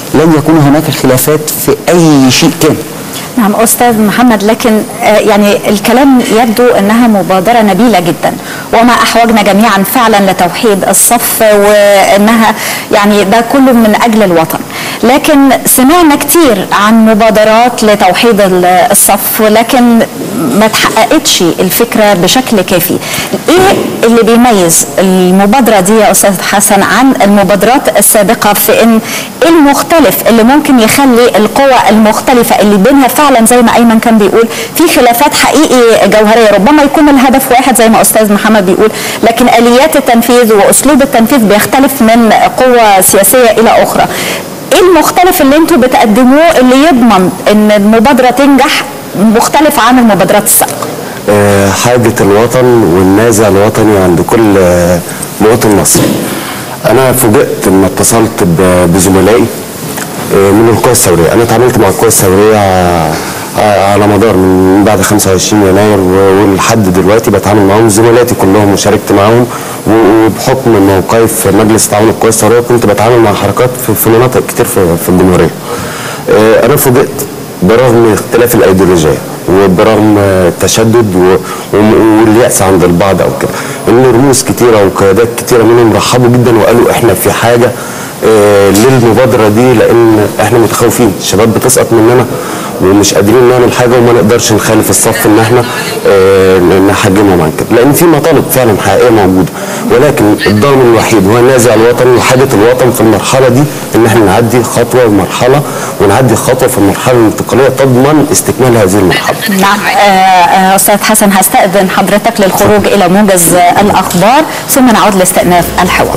لن يكون هناك خلافات في اي شيء كان نعم أستاذ محمد لكن آه، يعني الكلام يبدو أنها مبادرة نبيلة جدا وما أحوجنا جميعا فعلا لتوحيد الصف وأنها يعني ده كله من أجل الوطن لكن سمعنا كتير عن مبادرات لتوحيد ال- الصف ولكن ما تحققتش الفكرة بشكل كافي إيه اللي بيميز المبادرة دي يا أستاذ حسن عن المبادرات السابقة في إن إيه المختلف اللي ممكن يخلي القوى المختلفة اللي بينها فعلا زي ما أيمن كان بيقول في خلافات حقيقي جوهرية ربما يكون الهدف واحد زي ما أستاذ محمد بيقول لكن آليات التنفيذ وأسلوب التنفيذ بيختلف من قوة سياسية إلى أخرى ايه المختلف اللي انتوا بتقدموه اللي يضمن ان المبادره تنجح مختلف عن المبادرات السابقه آه، حاجة الوطن والنازع الوطني عند كل آه، مواطن مصري أنا فوجئت لما اتصلت ب- بزملائي آه، من القوى الثورية أنا اتعاملت مع القوى الثورية آه، آه، على مدار من بعد 25 يناير و- ولحد دلوقتي بتعامل معاهم زملاتي كلهم وشاركت معاهم و- وبحكم موقعي في مجلس تعاون القوى الثورية كنت بتعامل مع حركات في- في مناطق كتير في في الجمهورية آه، أنا فوجئت برغم اختلاف الايديولوجيه وبرغم التشدد و- و- واليأس عند البعض او كده ان رموز كتيره وقيادات كتيره منهم رحبوا جدا وقالوا احنا في حاجه آه، للمبادره دي لان احنا متخوفين الشباب بتسقط مننا ومش قادرين نعمل حاجه وما نقدرش نخالف الصف ان احنا آه، نحجمهم عن كده لان في مطالب فعلا حقيقيه موجوده ولكن الضامن الوحيد هو النازع الوطني وحاجه الوطن في المرحله دي ان احنا نعدي خطوه ومرحله ونعدي خطوه في المرحله الانتقاليه تضمن استكمال هذه المرحله نعم آه، آه، استاذ حسن هستأذن حضرتك للخروج الى موجز آه، الاخبار ثم نعود لاستئناف الحوار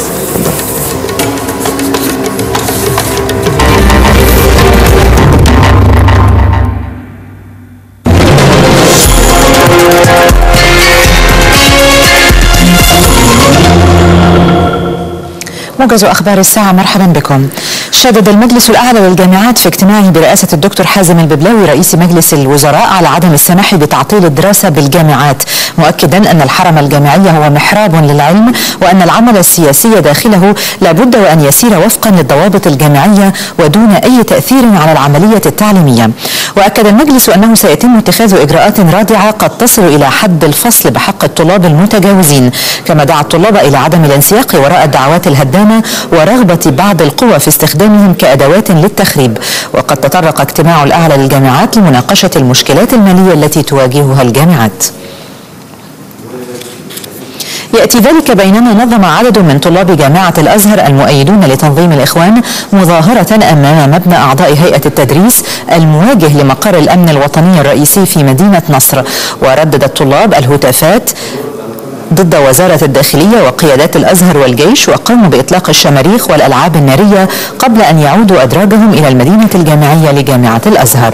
موجز أخبار الساعة مرحبا بكم شدد المجلس الأعلى للجامعات في اجتماعه برئاسة الدكتور حازم الببلاوي رئيس مجلس الوزراء على عدم السماح بتعطيل الدراسة بالجامعات مؤكدا أن الحرم الجامعي هو محراب للعلم وأن العمل السياسي داخله لابد وأن يسير وفقا للضوابط الجامعية ودون أي تأثير على العملية التعليمية وأكد المجلس أنه سيتم اتخاذ إجراءات رادعة قد تصل إلى حد الفصل بحق الطلاب المتجاوزين كما دعا الطلاب إلى عدم الانسياق وراء الدعوات الهدامة ورغبة بعض القوى في استخدامهم كأدوات للتخريب وقد تطرق اجتماع الأعلى للجامعات لمناقشة المشكلات المالية التي تواجهها الجامعات يأتي ذلك بينما نظم عدد من طلاب جامعة الأزهر المؤيدون لتنظيم الإخوان مظاهرة أمام مبنى أعضاء هيئة التدريس المواجه لمقر الأمن الوطني الرئيسي في مدينة نصر وردد الطلاب الهتافات ضد وزارة الداخلية وقيادات الأزهر والجيش وقاموا بإطلاق الشماريخ والألعاب النارية قبل أن يعودوا أدراجهم إلى المدينة الجامعية لجامعة الأزهر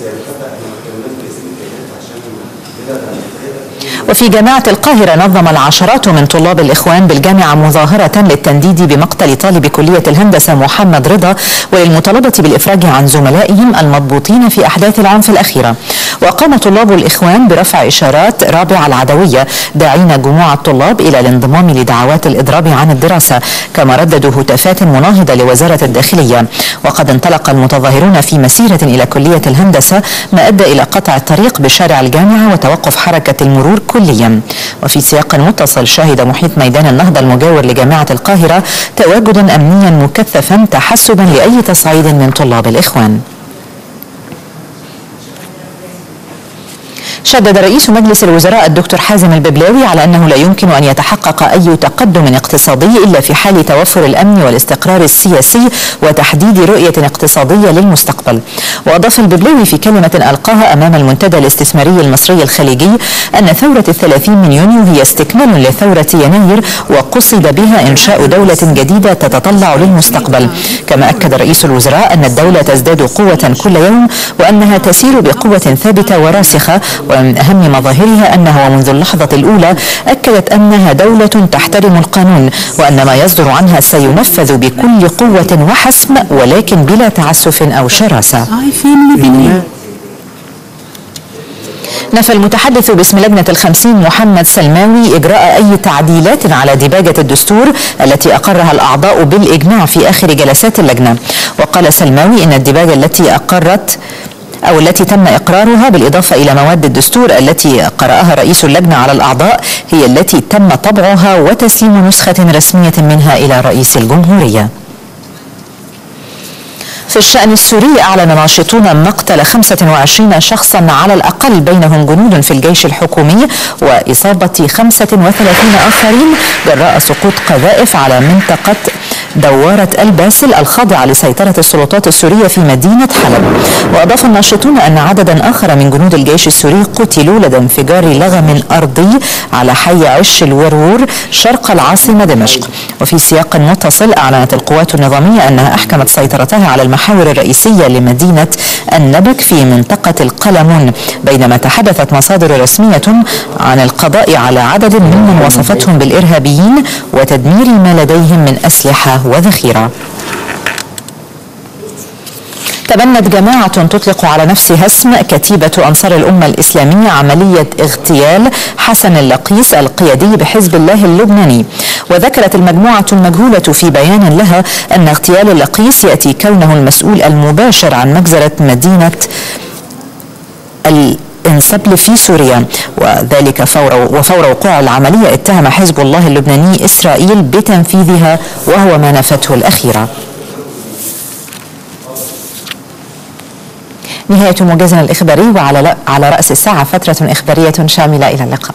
وفي جامعة القاهرة نظم العشرات من طلاب الإخوان بالجامعة مظاهرة للتنديد بمقتل طالب كلية الهندسة محمد رضا وللمطالبة بالإفراج عن زملائهم المضبوطين في أحداث العنف الأخيرة وقام طلاب الإخوان برفع إشارات رابعة العدوية داعين جموع الطلاب إلى الانضمام لدعوات الإضراب عن الدراسة كما رددوا هتافات مناهضة لوزارة الداخلية وقد انطلق المتظاهرون في مسيرة إلى كلية الهندسة ما أدى إلى قطع الطريق بشارع الجامعة وتوقف حركة المرور كليا وفي سياق متصل شهد محيط ميدان النهضة المجاور لجامعة القاهرة تواجدا أمنيا مكثفا تحسبا لأي تصعيد من طلاب الإخوان شدد رئيس مجلس الوزراء الدكتور حازم الببلاوي على انه لا يمكن ان يتحقق اي تقدم اقتصادي الا في حال توفر الامن والاستقرار السياسي وتحديد رؤيه اقتصاديه للمستقبل. واضاف الببلاوي في كلمه القاها امام المنتدى الاستثماري المصري الخليجي ان ثوره الثلاثين من يونيو هي استكمال لثوره يناير وقصد بها انشاء دوله جديده تتطلع للمستقبل. كما اكد رئيس الوزراء ان الدوله تزداد قوه كل يوم وانها تسير بقوه ثابته وراسخه ومن أهم مظاهرها أنها ومنذ اللحظة الأولى أكدت أنها دولة تحترم القانون وأن ما يصدر عنها سينفذ بكل قوة وحسم ولكن بلا تعسف أو شراسة نفى المتحدث باسم لجنة الخمسين محمد سلماوي إجراء أي تعديلات على ديباجة الدستور التي أقرها الأعضاء بالإجماع في آخر جلسات اللجنة وقال سلماوي إن الديباجة التي أقرت أو التي تم إقرارها بالإضافة إلى مواد الدستور التي قرأها رئيس اللجنة على الأعضاء هي التي تم طبعها وتسليم نسخة رسمية منها إلى رئيس الجمهورية في الشأن السوري أعلن ناشطون مقتل 25 شخصا على الأقل بينهم جنود في الجيش الحكومي وإصابة 35 آخرين جراء سقوط قذائف على منطقة دوارة الباسل الخاضعة لسيطرة السلطات السورية في مدينة حلب وأضاف الناشطون أن عددا آخر من جنود الجيش السوري قتلوا لدى انفجار لغم أرضي على حي عش الورور شرق العاصمة دمشق وفي سياق متصل أعلنت القوات النظامية أنها أحكمت سيطرتها على المحاور الرئيسية لمدينة النبك في منطقة القلمون بينما تحدثت مصادر رسمية عن القضاء على عدد ممن وصفتهم بالإرهابيين وتدمير ما لديهم من أسلحة وذخيرة تبنت جماعة تطلق على نفسها اسم كتيبة أنصار الأمة الإسلامية عملية اغتيال حسن اللقيس القيادي بحزب الله اللبناني وذكرت المجموعة المجهولة في بيان لها أن اغتيال اللقيس يأتي كونه المسؤول المباشر عن مجزرة مدينة الانسبل في سوريا وذلك فور وفور وقوع العملية اتهم حزب الله اللبناني إسرائيل بتنفيذها وهو ما نفته الأخيرة نهاية موجزنا الإخباري وعلى على رأس الساعة فترة إخبارية شاملة إلى اللقاء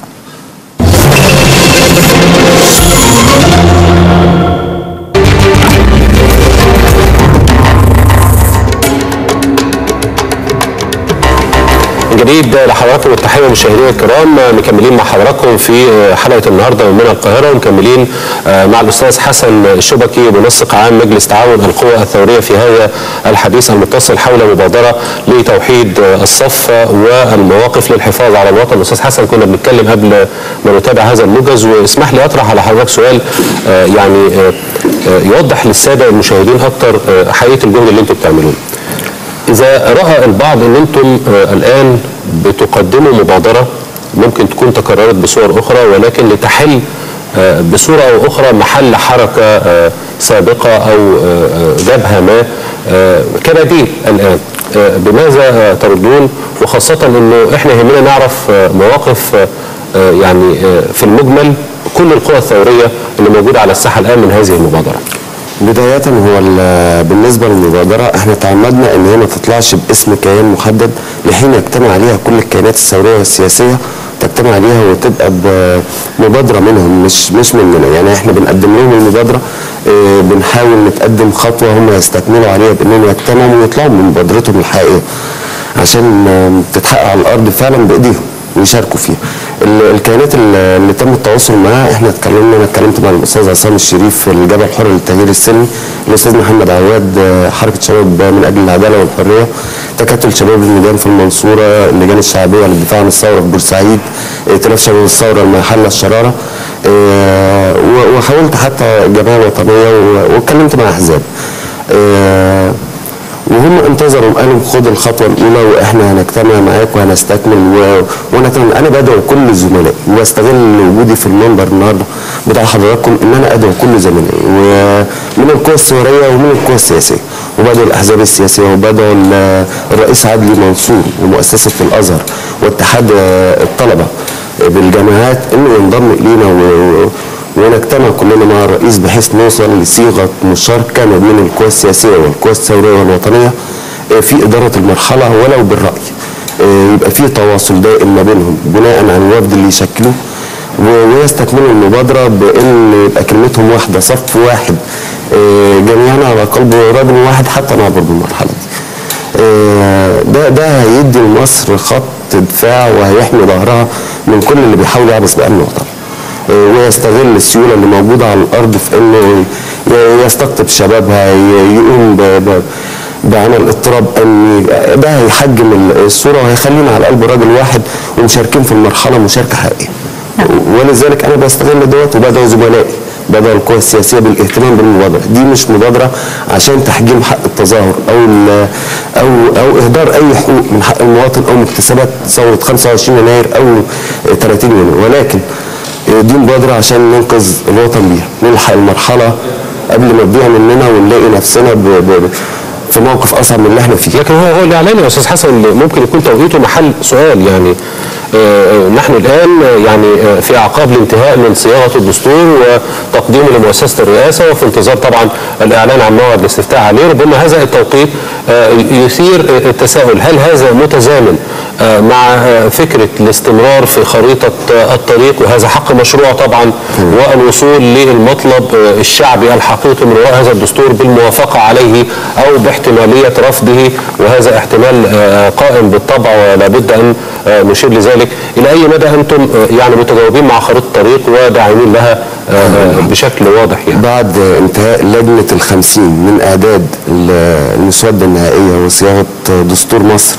جديد لحضراتكم والتحيه مشاهدينا الكرام مكملين مع حضراتكم في حلقه النهارده من القاهره ومكملين مع الاستاذ حسن الشبكي منسق عام مجلس تعاون القوى الثوريه في هذا الحديث المتصل حول مبادره لتوحيد الصف والمواقف للحفاظ على الوطن استاذ حسن كنا بنتكلم قبل ما نتابع هذا الموجز واسمح لي اطرح على حضرتك سؤال يعني يوضح للساده المشاهدين اكتر حقيقه الجهد اللي انتم بتعملوه إذا رأى البعض أن أنتم الآن بتقدموا مبادرة ممكن تكون تكررت بصور أخرى ولكن لتحل بصورة أو أخرى محل حركة سابقة أو جبهة ما كبديل الآن بماذا تردون وخاصة أنه إحنا يهمنا نعرف مواقف يعني في المجمل كل القوى الثورية اللي موجودة على الساحة الآن من هذه المبادرة بداية هو بالنسبة للمبادرة احنا تعمدنا ان هي ما تطلعش باسم كيان محدد لحين يجتمع عليها كل الكيانات الثورية والسياسية تجتمع عليها وتبقى بمبادرة منهم مش مش مننا يعني احنا بنقدم لهم المبادرة اه بنحاول نتقدم خطوة هم يستكملوا عليها بانهم يجتمعوا ويطلعوا من مبادرتهم الحقيقية عشان اه تتحقق على الارض فعلا بايديهم ويشاركوا فيها الكيانات اللي تم التواصل معاها احنا اتكلمنا انا اتكلمت مع الاستاذ عصام الشريف في الجبهه الحر للتغيير السلمي الاستاذ محمد عواد حركه شباب من اجل العداله والحريه تكتل شباب الميدان في المنصوره اللجان الشعبيه للدفاع عن الثوره في بورسعيد ائتلاف شباب الثوره المحله الشراره اه وحاولت حتى الجمعيه الوطنيه واتكلمت مع احزاب اه وهم انتظروا قالوا خد الخطوه الاولى واحنا هنجتمع معاك وهنستكمل و... وانا كمان انا بدعو كل زملائي واستغل وجودي في المنبر النهارده بتاع حضراتكم ان انا ادعو كل زملائي ومن القوى الثوريه ومن القوى السياسيه وبدعو الاحزاب السياسيه وبدعو الرئيس عدلي منصور ومؤسسه الازهر واتحاد الطلبه بالجامعات انه ينضم الينا و... ونجتمع كلنا مع الرئيس بحيث نوصل لصيغه مشاركه ما بين القوى السياسيه والقوى الثوريه والوطنيه في اداره المرحله ولو بالراي يبقى في تواصل دائم ما بينهم بناء على الوفد اللي يشكلوه ويستكملوا المبادره بان يبقى كلمتهم واحده صف واحد جميعنا على قلب رجل واحد حتى نعبر بالمرحله دي. ده ده هيدي لمصر خط دفاع وهيحمي ظهرها من كل اللي بيحاول يعبث بامن وطن. ويستغل السيوله اللي موجوده على الارض في انه يستقطب شبابها يقوم بعمل اضطراب امني ده هيحجم الصوره وهيخلينا على قلب راجل واحد ومشاركين في المرحله مشاركه حقيقيه ولذلك انا بستغل دوت وبدعو زملائي بدأ القوى السياسية بالاهتمام بالمبادرة دي مش مبادرة عشان تحجيم حق التظاهر أو ال- أو أو إهدار أي حقوق من حق المواطن أو مكتسبات ثورة 25 يناير أو 30 يونيو ولكن دي مبادرة عشان ننقذ الوطن بيها نلحق المرحلة قبل ما تضيع مننا ونلاقي نفسنا ب... ب... في موقف أصعب من اللي احنا فيه لكن هو هو الاعلان يا استاذ حسن اللي ممكن يكون توقيته محل سؤال يعني آه، آه، نحن الان آه، يعني آه، في اعقاب الانتهاء من صياغه الدستور وتقديمه لمؤسسه الرئاسه وفي انتظار طبعا الاعلان عن موعد الاستفتاء عليه ربما هذا التوقيت آه، يثير آه، التساؤل هل هذا متزامن آه، مع آه، فكره الاستمرار في خريطه آه، الطريق وهذا حق مشروع طبعا والوصول للمطلب آه، الشعبي الحقيقي من وراء هذا الدستور بالموافقه عليه او باحتماليه رفضه وهذا احتمال آه، قائم بالطبع ولا بد ان آه، نشير لذلك الى اي مدى انتم آه، يعني متجاوبين مع خريطه الطريق وداعمين لها آه، آه، بشكل واضح يعني بعد انتهاء لجنة الخمسين من إعداد ال- المسودة النهائية وصياغة دستور مصر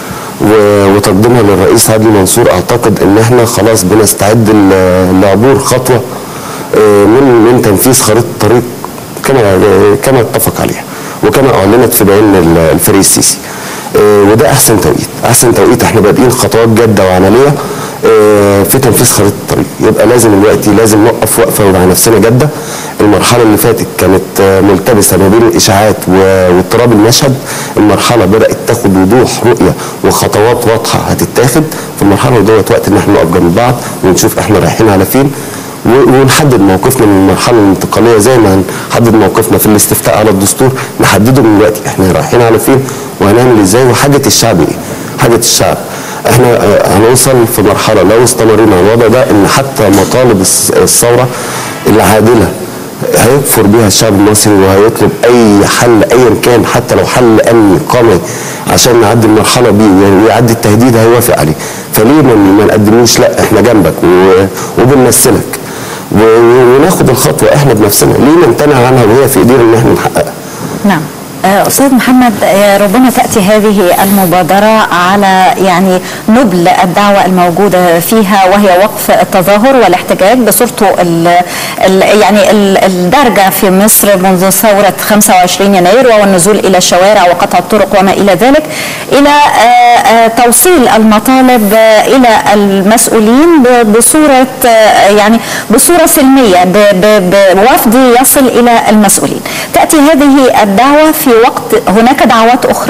و- وتقديمها للرئيس عادل منصور أعتقد إن إحنا خلاص بنستعد ل- لعبور خطوة آه، من من تنفيذ خريطة الطريق كما كما اتفق عليها وكما أعلنت في بيان ال- الفريق السيسي آه، وده أحسن توقيت أحسن توقيت إحنا بادئين خطوات جادة وعملية آه، في تنفيذ خريطه الطريق يبقى لازم دلوقتي لازم نقف وقفه مع نفسنا جاده المرحله اللي فاتت كانت آه، ملتبسه ما بين الاشاعات و- واضطراب المشهد المرحله بدات تاخد وضوح رؤيه وخطوات واضحه هتتاخد في المرحله دوت وقت ان احنا نقف جنب بعض ونشوف احنا رايحين على فين و- ونحدد موقفنا من المرحله الانتقاليه زي ما هنحدد موقفنا في الاستفتاء على الدستور نحدده من دلوقتي احنا رايحين على فين وهنعمل ازاي وحاجه الشعب ايه حاجه الشعب احنا آه، هنوصل في مرحله لو استمرينا على الوضع ده ان حتى مطالب الس- الثوره العادله هيكفر بيها الشعب المصري وهيطلب اي حل ايا كان حتى لو حل امني قمعي عشان نعدي المرحله دي ويعدي التهديد هيوافق عليه فليه ما ما نقدموش لا احنا جنبك و- وبنمثلك و- و- وناخد الخطوه احنا بنفسنا ليه نمتنع عنها وهي في ايدينا ان احنا نحققها نعم آه، أستاذ محمد آه، ربما تأتي هذه المبادرة على يعني نبل الدعوة الموجودة فيها وهي وقف التظاهر والاحتجاج بصورته ال ال يعني ال- الدارجة في مصر منذ ثورة 25 يناير وهو النزول إلى الشوارع وقطع الطرق وما إلى ذلك إلى آه، آه، توصيل المطالب آه، إلى المسؤولين ب- بصورة آه، يعني بصورة سلمية ب- ب- بوفد يصل إلى المسؤولين تأتي هذه الدعوة في وقت هناك دعوات أخرى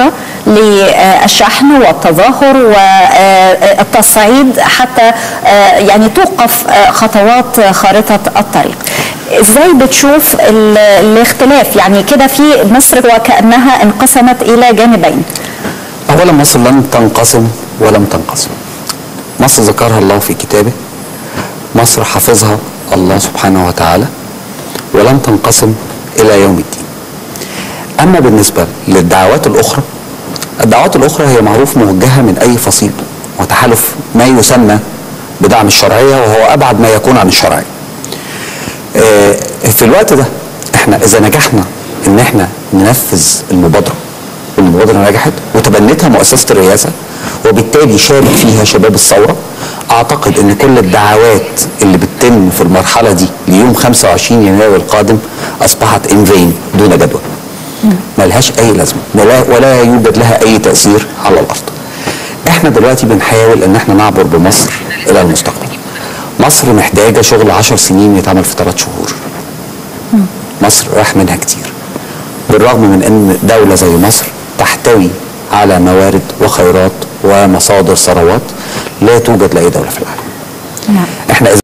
للشحن والتظاهر والتصعيد حتى آه، يعني توقف آه، خطوات خارطة الطريق ازاي بتشوف ال- الاختلاف يعني كده في مصر وكأنها انقسمت إلى جانبين أولا مصر لن تنقسم ولم تنقسم مصر ذكرها الله في كتابه مصر حفظها الله سبحانه وتعالى ولن تنقسم إلى يوم الدين أما بالنسبة للدعوات الأخرى الدعوات الأخرى هي معروف موجهة من أي فصيل وتحالف ما يسمى بدعم الشرعية وهو أبعد ما يكون عن الشرعية آه، في الوقت ده احنا اذا نجحنا ان احنا ننفذ المبادره والمبادره نجحت وتبنتها مؤسسه الرئاسه وبالتالي شارك فيها شباب الثوره اعتقد ان كل الدعوات اللي بتتم في المرحله دي ليوم 25 يناير القادم اصبحت ان فين دون جدوى ملهاش اي لازمه ولا ولا يوجد لها اي تاثير على الارض احنا دلوقتي بنحاول ان احنا نعبر بمصر الى المستقبل مصر محتاجه شغل 10 سنين يتعمل في ثلاث شهور مصر راح منها كتير بالرغم من ان دوله زي مصر تحتوي على موارد وخيرات ومصادر ثروات لا توجد لاي دوله في العالم نعم احنا إذا